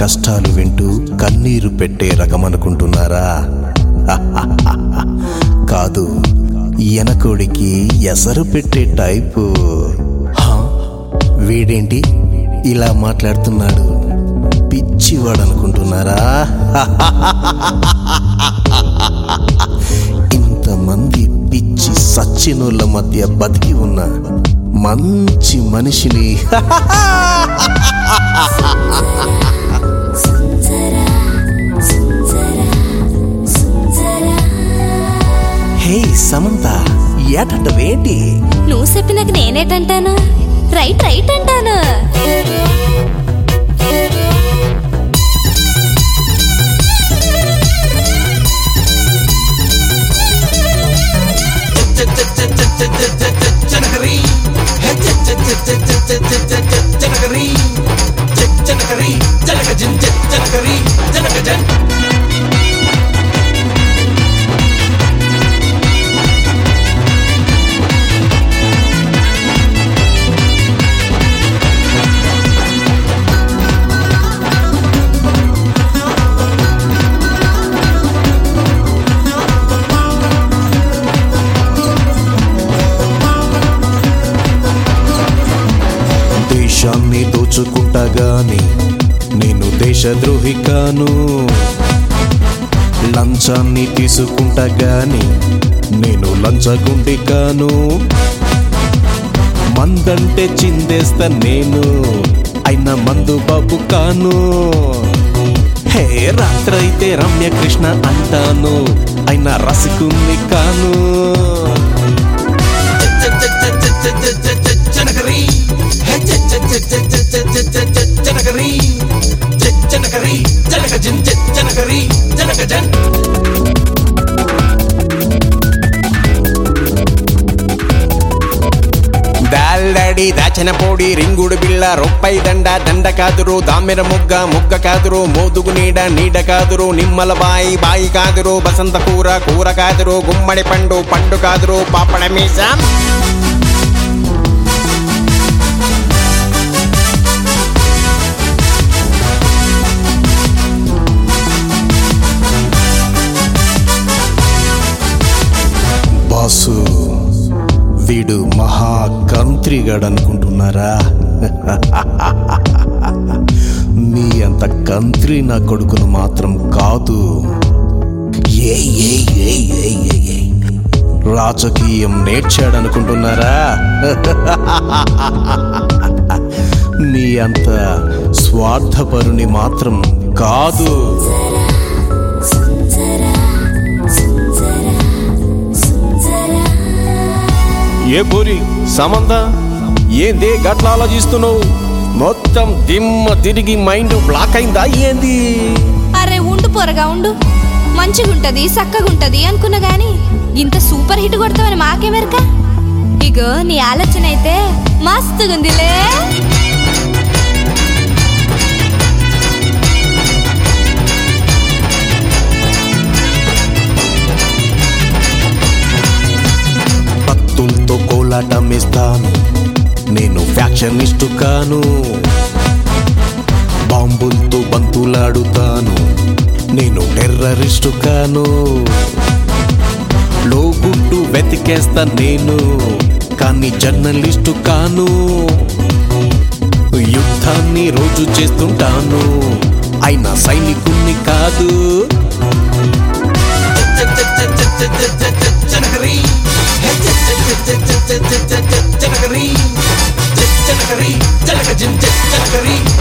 కష్టాలు వింటూ కన్నీరు పెట్టే రకమనుకుంటున్నారా కాదు ఎనకోడికి ఎసరు పెట్టే టైపు హా? వీడేంటి ఇలా మాట్లాడుతున్నాడు పిచ్చివాడు అనుకుంటున్నారా ఇంతమంది పిచ్చి సచ్చినోళ్ళ మధ్య బతికి ఉన్న మంచి మనిషిని సుందర సుందర సుందర హే సమంత ఏటంటవేంటి నువ్వు చెప్పినాక నేనేటంటాను రైట్ రైట్ అంటాను జనకరీ జనకరీ జనకరీ జనక జిన్ జనకరీ జనక జన్ దేశాన్ని దోచుకుంటా గాని నేను దేశద్రోహి కాను లంచాన్ని తీసుకుంటా గాని నేను లంచగుండి కాను మందంటే చిందేస్తా నేను అయినా మందు బాబు కాను హే రాత్రైతే రమ్య కృష్ణ అంటాను అయినా రసికుంది కాను జనకరీ జనకరీ జనకరీ జనక జిన్ జనకరీ జనక జన్ దాల్లాడి దాచిన పొడి రింగుడు బిళ్ళ రొప్పై దండ దండ కాదురు దామెర ముగ్గ ముగ్గ కాదురు మోదుగు నీడ నీడ కాదురు నిమ్మల బాయి బాయి కాదురు బసంత కూర కూర కాదురు గుమ్మడి పండు పండు కాదురు పాపడ మీసం బాసు వీడు మహా కంత్రిగాడు అనుకుంటున్నారా మీ అంత కంత్రి నా కొడుకును మాత్రం కాదు ఏయ్, ఏయ్, ఏయ్, ఏయ్, ఏయ్, ఏయ్. రాజకీయం నేర్చాడనుకుంటున్నారా మీ అంత స్వార్థపరుని మాత్రం కాదు సుందర సుందర సుందర ఏ పోరి సమంత ఏంది గట్ల ఆలోచిస్తున్నావు మొత్తం దిమ్మ తిరిగి మైండ్ బ్లాక్ అయిందా ఏంది అరే ఉండు పొరగా ఉండు మంచిగుంటది చక్కగుంటది అనుకున్నా గాని ఇంత సూపర్ హిట్ కొడతావని మాకేమెరక ఇగో నీ ఆలోచన అయితే మస్తుగుందిలే కత్తులతో కోలాటం ఇస్తాను నేను ఫ్యాక్షనిస్టు కాను బాంబులతో బంతులాడుతాను నేను టెర్రరిస్టు కాను లోగుట్టు వెతికేస్తా నేను కానీ జర్నలిస్టు కాను యుద్ధాన్ని రోజు చేస్తుంటాను అయినా సైనికుణ్ణి కాదు జనకరీ జనకరీ జనకరీ జనక జిన్ జనకరీ